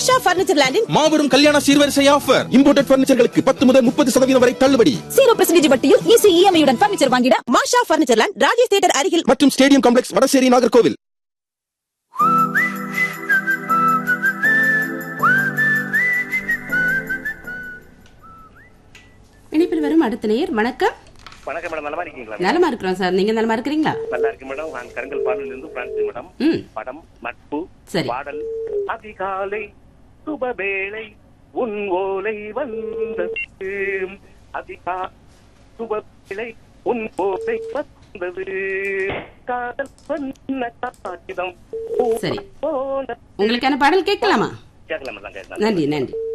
மாஷா furniture லேண்டின் மாபெரும் கல்யாண சீர்வரிசை ஆஃபர் இம்போர்ட்டட் பர்னிச்சர்களுக்கு பத்து முதல் முப்பது சதவீதம் வரை தள்ளுபடி ஜீரோ பெர்சன்டேஜ் வட்டியில் ஈஸி இஎம்ஐ உடன் பர்னிச்சர் வாங்கிட Masha furniture land Rajesh theatre அருகில் மற்றும் ஸ்டேடியம் காம்ப்ளெக்ஸ் வடசேரி நாகர்கோவில் இணைப்பில் வரும் அடுத்த நேயர் வணக்கம் வணக்கம் மேடம் நலமா இருக்கீங்களா நலமா இருக்கிறோம் சார் நீங்க நலமா இருக்கிறீங்களா நல்லா இருக்கு மேடம் நான் கருங்கல் பாடலில் இருந்து பிரான்சி மேடம் ம் படம் நட்பு சரி. பாடல் அதிகாலை சுபவேளை உன் ஓலை வந்தது அதிகா சுபவேளை உன் ஓலை வந்தது காதல் பண்ண காகிதம் சரி. போன உங்களுக்கான பாடல் கேட்கலாமா கேட்கலாம் மேடம் கேட்கலாம் நன்றி நன்றி